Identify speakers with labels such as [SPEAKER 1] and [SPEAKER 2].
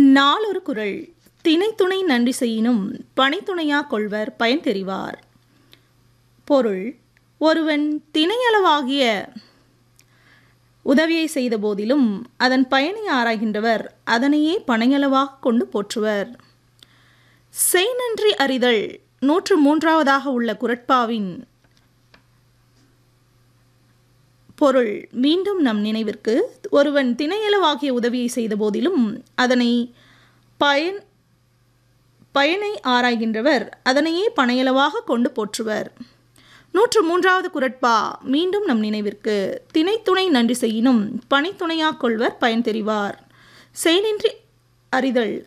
[SPEAKER 1] நாளொரு குறள் திணைத்துணை நன்றி செய்யினும் பணித்துணையா கொள்வர் பயன் தெரிவார் பொருள் ஒருவன் திணையளவாகிய உதவியை செய்த போதிலும் அதன் பயனை ஆராய்கின்றவர் அதனையே பனையளவாக கொண்டு போற்றுவர் செய் நன்றி அறிதல் நூற்று மூன்றாவதாக உள்ள குரட்பாவின் பொருள் மீண்டும் நம் நினைவிற்கு ஒருவன் திணையளவாகிய உதவியை செய்த போதிலும் அதனை பயன் பயனை ஆராய்கின்றவர் அதனையே பனையளவாக கொண்டு போற்றுவர் நூற்று மூன்றாவது குரட்பா மீண்டும் நம் நினைவிற்கு திணைத்துணை நன்றி செய்யினும் பணித்துணையாக் கொள்வர் பயன் தெரிவார் செய்நின்றி அறிதல்